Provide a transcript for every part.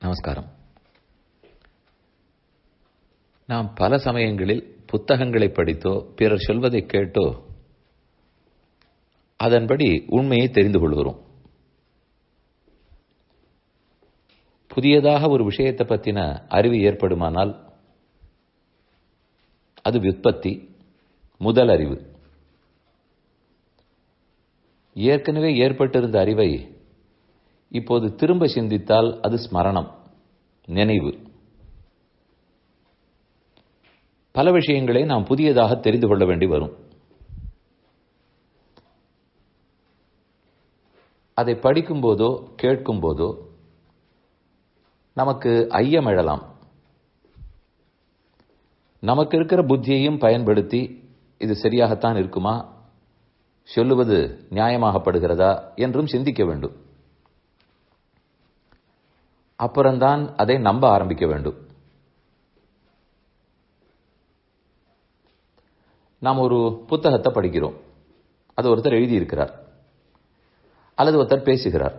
நமஸ்காரம் நாம் பல சமயங்களில் புத்தகங்களை படித்தோ பிறர் சொல்வதை கேட்டோ அதன்படி உண்மையை தெரிந்து கொள்கிறோம் புதியதாக ஒரு விஷயத்தை பற்றின அறிவு ஏற்படுமானால் அது விற்பத்தி முதல் அறிவு ஏற்கனவே ஏற்பட்டிருந்த அறிவை இப்போது திரும்ப சிந்தித்தால் அது ஸ்மரணம் நினைவு பல விஷயங்களை நாம் புதியதாக தெரிந்து கொள்ள வேண்டி வரும் அதை படிக்கும் போதோ கேட்கும் போதோ நமக்கு ஐயம் எழலாம் நமக்கு இருக்கிற புத்தியையும் பயன்படுத்தி இது சரியாகத்தான் இருக்குமா சொல்லுவது நியாயமாகப்படுகிறதா என்றும் சிந்திக்க வேண்டும் அப்புறம்தான் அதை நம்ப ஆரம்பிக்க வேண்டும் நாம் ஒரு புத்தகத்தை படிக்கிறோம் அது ஒருத்தர் எழுதியிருக்கிறார் அல்லது ஒருத்தர் பேசுகிறார்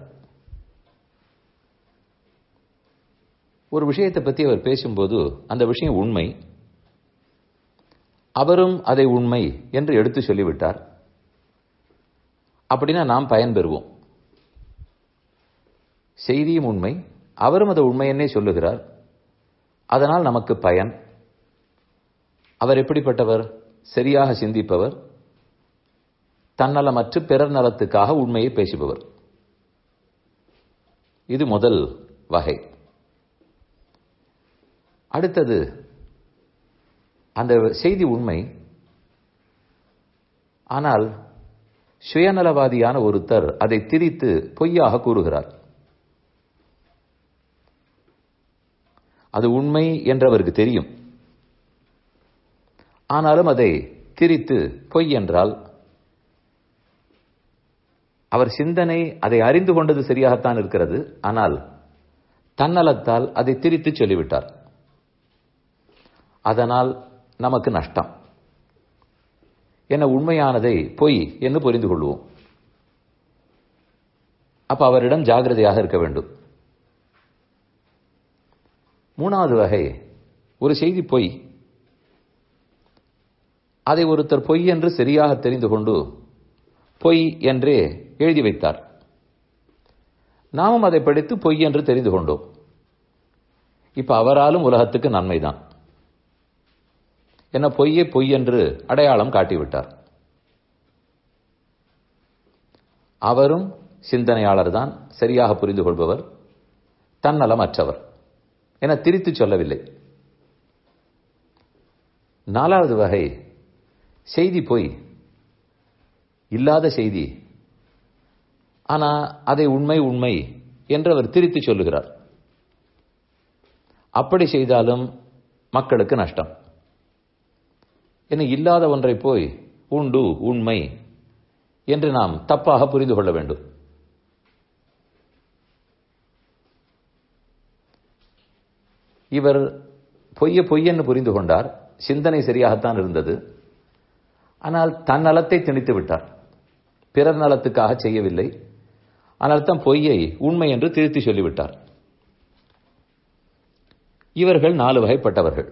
ஒரு விஷயத்தை பற்றி அவர் பேசும்போது அந்த விஷயம் உண்மை அவரும் அதை உண்மை என்று எடுத்து சொல்லிவிட்டார் அப்படின்னா நாம் பயன் பெறுவோம் செய்தியும் உண்மை அவரும் அதை உண்மையென்னே சொல்லுகிறார் அதனால் நமக்கு பயன் அவர் எப்படிப்பட்டவர் சரியாக சிந்திப்பவர் தன்னலமற்று பிறர் நலத்துக்காக உண்மையை பேசுபவர் இது முதல் வகை அடுத்தது அந்த செய்தி உண்மை ஆனால் சுயநலவாதியான ஒருத்தர் அதை திரித்து பொய்யாக கூறுகிறார் அது உண்மை என்று அவருக்கு தெரியும் ஆனாலும் அதை திரித்து பொய் என்றால் அவர் சிந்தனை அதை அறிந்து கொண்டது சரியாகத்தான் இருக்கிறது ஆனால் தன்னலத்தால் அதை திரித்து சொல்லிவிட்டார் அதனால் நமக்கு நஷ்டம் என உண்மையானதை பொய் என்று புரிந்து கொள்வோம் அப்ப அவரிடம் ஜாகிரதையாக இருக்க வேண்டும் மூணாவது வகை ஒரு செய்தி பொய் அதை ஒருத்தர் பொய் என்று சரியாக தெரிந்து கொண்டு பொய் என்றே எழுதி வைத்தார் நாமும் அதை படித்து பொய் என்று தெரிந்து கொண்டோம் இப்ப அவராலும் உலகத்துக்கு நன்மைதான் என்ன பொய்யே பொய் என்று அடையாளம் காட்டிவிட்டார் அவரும் சிந்தனையாளர் தான் சரியாக புரிந்து கொள்பவர் தன்னலம் அற்றவர் என திரித்து சொல்லவில்லை நாலாவது வகை செய்தி பொய் இல்லாத செய்தி ஆனா அதை உண்மை உண்மை என்று அவர் திரித்து சொல்லுகிறார் அப்படி செய்தாலும் மக்களுக்கு நஷ்டம் என இல்லாத ஒன்றை போய் உண்டு உண்மை என்று நாம் தப்பாக புரிந்து கொள்ள வேண்டும் இவர் பொய்ய பொய்யென்று புரிந்து கொண்டார் சிந்தனை சரியாகத்தான் இருந்தது ஆனால் தன் நலத்தை திணித்து விட்டார் பிறர் நலத்துக்காக செய்யவில்லை ஆனால் தான் பொய்யை உண்மை என்று திருத்தி சொல்லிவிட்டார் இவர்கள் நாலு வகைப்பட்டவர்கள்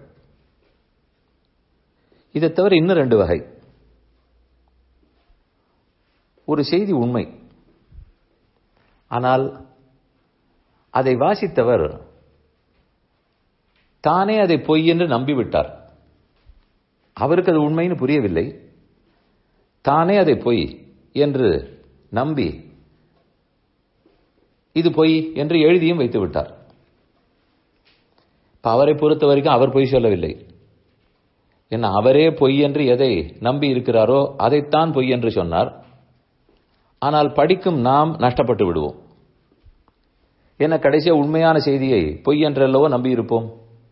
இதை தவிர இன்னும் ரெண்டு வகை ஒரு செய்தி உண்மை ஆனால் அதை வாசித்தவர் தானே அதை பொய் என்று நம்பிவிட்டார் அவருக்கு அது உண்மைன்னு புரியவில்லை தானே அதை பொய் என்று நம்பி இது பொய் என்று எழுதியும் வைத்து விட்டார் இப்ப அவரை பொறுத்த வரைக்கும் அவர் பொய் சொல்லவில்லை என்ன அவரே பொய் என்று எதை நம்பி இருக்கிறாரோ அதைத்தான் பொய் என்று சொன்னார் ஆனால் படிக்கும் நாம் நஷ்டப்பட்டு விடுவோம் என்ன கடைசியா உண்மையான செய்தியை பொய் என்றல்லவோ நம்பி இருப்போம்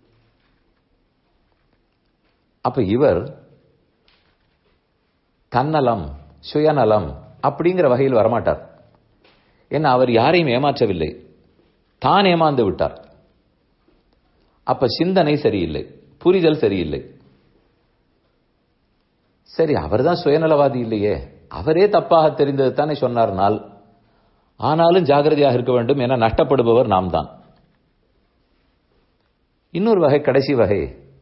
அப்ப இவர் தன்னலம் சுயநலம் அப்படிங்கிற வகையில் வரமாட்டார் என்ன அவர் யாரையும் ஏமாற்றவில்லை தான் ஏமாந்து விட்டார் அப்ப சிந்தனை சரியில்லை புரிதல் சரியில்லை சரி அவர்தான் சுயநலவாதி இல்லையே அவரே தப்பாக தெரிந்தது தானே சொன்னார்னால் ஆனாலும் ஜாகிரதையாக இருக்க வேண்டும் என நஷ்டப்படுபவர் நாம் தான் இன்னொரு வகை கடைசி வகை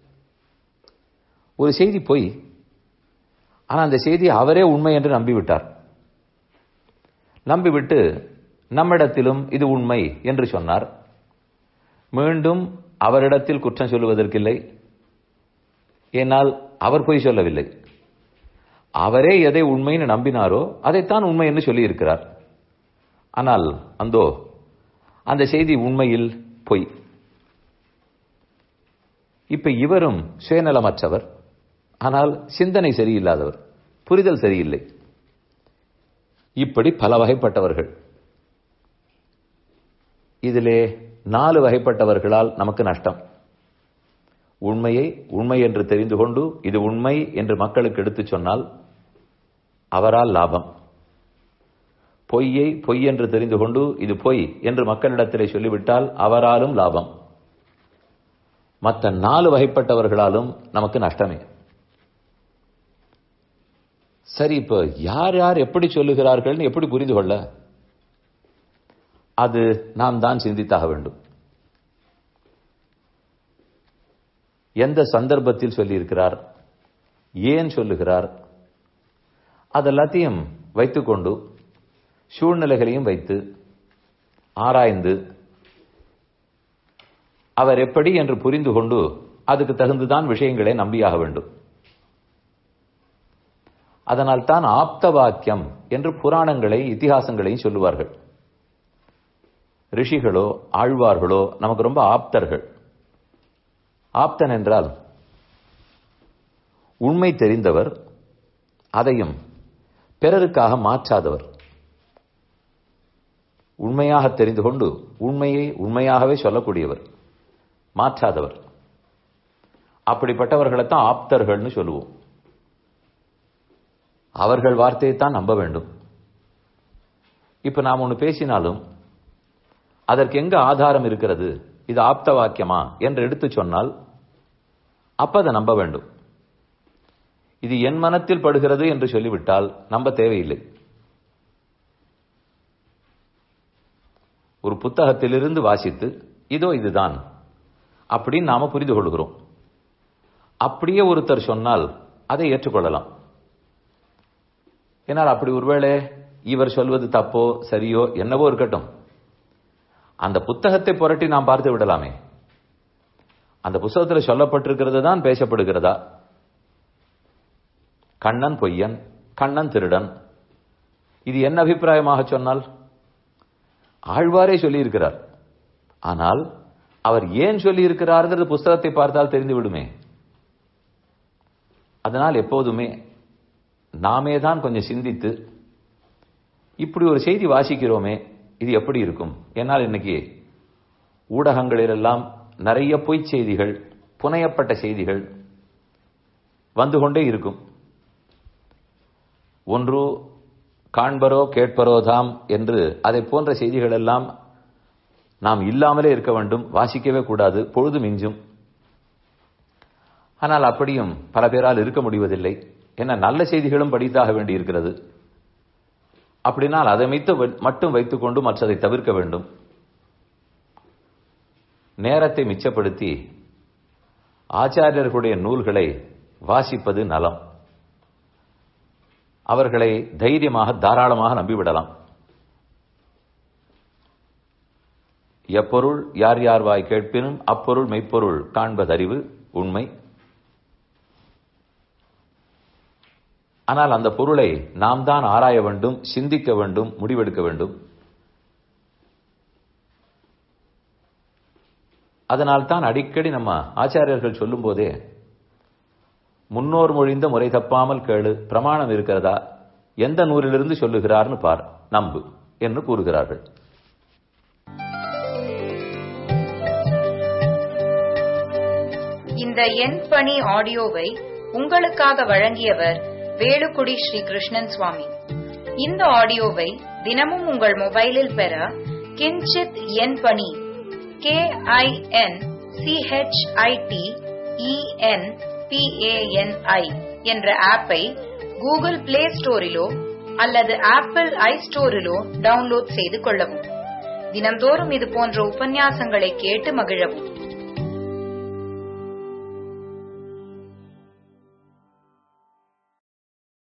ஒரு செய்தி பொய் ஆனால் அந்த செய்தி அவரே உண்மை என்று நம்பிவிட்டார் நம்பிவிட்டு நம்மிடத்திலும் இது உண்மை என்று சொன்னார் மீண்டும் அவரிடத்தில் குற்றம் சொல்லுவதற்கில்லை ஏனால் அவர் பொய் சொல்லவில்லை அவரே எதை உண்மைன்னு நம்பினாரோ அதைத்தான் உண்மை என்று சொல்லியிருக்கிறார் ஆனால் அந்தோ அந்த செய்தி உண்மையில் பொய் இப்ப இவரும் சுயநலமற்றவர் ஆனால் சிந்தனை சரியில்லாதவர் புரிதல் சரியில்லை இப்படி பல வகைப்பட்டவர்கள் இதிலே நாலு வகைப்பட்டவர்களால் நமக்கு நஷ்டம் உண்மையை உண்மை என்று தெரிந்து கொண்டு இது உண்மை என்று மக்களுக்கு எடுத்துச் சொன்னால் அவரால் லாபம் பொய்யை பொய் என்று தெரிந்து கொண்டு இது பொய் என்று மக்களிடத்திலே சொல்லிவிட்டால் அவராலும் லாபம் மற்ற நாலு வகைப்பட்டவர்களாலும் நமக்கு நஷ்டமே சரி இப்போ யார் யார் எப்படி சொல்லுகிறார்கள் எப்படி புரிந்து கொள்ள அது நாம் தான் சிந்தித்தாக வேண்டும் எந்த சந்தர்ப்பத்தில் சொல்லியிருக்கிறார் ஏன் சொல்லுகிறார் அதெல்லாத்தையும் வைத்துக்கொண்டு சூழ்நிலைகளையும் வைத்து ஆராய்ந்து அவர் எப்படி என்று புரிந்து கொண்டு அதுக்கு தகுந்துதான் விஷயங்களை நம்பியாக வேண்டும் அதனால் தான் ஆப்த வாக்கியம் என்று புராணங்களை இத்திகாசங்களையும் சொல்லுவார்கள் ரிஷிகளோ ஆழ்வார்களோ நமக்கு ரொம்ப ஆப்தர்கள் ஆப்தன் என்றால் உண்மை தெரிந்தவர் அதையும் பிறருக்காக மாற்றாதவர் உண்மையாக தெரிந்து கொண்டு உண்மையை உண்மையாகவே சொல்லக்கூடியவர் மாற்றாதவர் அப்படிப்பட்டவர்களைத்தான் ஆப்தர்கள்னு சொல்லுவோம் அவர்கள் வார்த்தையை தான் நம்ப வேண்டும் இப்ப நாம் ஒன்று பேசினாலும் அதற்கு எங்க ஆதாரம் இருக்கிறது இது ஆப்த வாக்கியமா என்று எடுத்து சொன்னால் அப்ப அதை நம்ப வேண்டும் இது என் மனத்தில் படுகிறது என்று சொல்லிவிட்டால் நம்ப தேவையில்லை ஒரு புத்தகத்திலிருந்து வாசித்து இதோ இதுதான் அப்படின்னு நாம புரிந்து கொள்கிறோம் அப்படியே ஒருத்தர் சொன்னால் அதை ஏற்றுக்கொள்ளலாம் ஏனால் அப்படி ஒருவேளை இவர் சொல்வது தப்போ சரியோ என்னவோ இருக்கட்டும் அந்த புத்தகத்தை புரட்டி நாம் பார்த்து விடலாமே அந்த புத்தகத்தில் சொல்லப்பட்டிருக்கிறது தான் பேசப்படுகிறதா கண்ணன் பொய்யன் கண்ணன் திருடன் இது என்ன அபிப்பிராயமாக சொன்னால் ஆழ்வாரே சொல்லியிருக்கிறார் ஆனால் அவர் ஏன் சொல்லியிருக்கிறார்ங்கிறது புஸ்தகத்தை பார்த்தால் தெரிந்து விடுமே அதனால் எப்போதுமே நாமே தான் கொஞ்சம் சிந்தித்து இப்படி ஒரு செய்தி வாசிக்கிறோமே இது எப்படி இருக்கும் என்னால் இன்னைக்கு ஊடகங்களிலெல்லாம் நிறைய பொய்ச் செய்திகள் புனையப்பட்ட செய்திகள் வந்து கொண்டே இருக்கும் ஒன்று காண்பரோ கேட்பரோ தாம் என்று அதை போன்ற செய்திகள் எல்லாம் நாம் இல்லாமலே இருக்க வேண்டும் வாசிக்கவே கூடாது பொழுது மிஞ்சும் ஆனால் அப்படியும் பல பேரால் இருக்க முடிவதில்லை என்ன நல்ல செய்திகளும் படித்தாக வேண்டி இருக்கிறது அப்படினால் அதை மித்து மட்டும் வைத்துக்கொண்டு மற்றதை தவிர்க்க வேண்டும் நேரத்தை மிச்சப்படுத்தி ஆச்சாரியர்களுடைய நூல்களை வாசிப்பது நலம் அவர்களை தைரியமாக தாராளமாக நம்பிவிடலாம் எப்பொருள் யார் யார் வாய் கேட்பினும் அப்பொருள் மெய்ப்பொருள் காண்பதறிவு உண்மை ஆனால் அந்த பொருளை நாம் தான் ஆராய வேண்டும் சிந்திக்க வேண்டும் முடிவெடுக்க வேண்டும் அதனால் தான் அடிக்கடி நம்ம ஆச்சாரியர்கள் சொல்லும் போதே முன்னோர் மொழிந்த முறை தப்பாமல் கேளு பிரமாணம் இருக்கிறதா எந்த நூலிலிருந்து சொல்லுகிறார்னு பார் நம்பு என்று கூறுகிறார்கள் இந்த எண் பணி ஆடியோவை உங்களுக்காக வழங்கியவர் வேலுக்குடி ஸ்ரீ கிருஷ்ணன் சுவாமி இந்த ஆடியோவை தினமும் உங்கள் மொபைலில் பெற கிஞ்சித் எண் பணி கே ஐ என் சிஹெச்ஐடி இஎன் பிஏஎன்ஐ என்ற ஆப்பை கூகுள் பிளே ஸ்டோரிலோ அல்லது ஆப்பிள் ஐ ஸ்டோரிலோ டவுன்லோட் செய்து கொள்ளவும் தினந்தோறும் இது போன்ற உபன்யாசங்களை கேட்டு மகிழவும்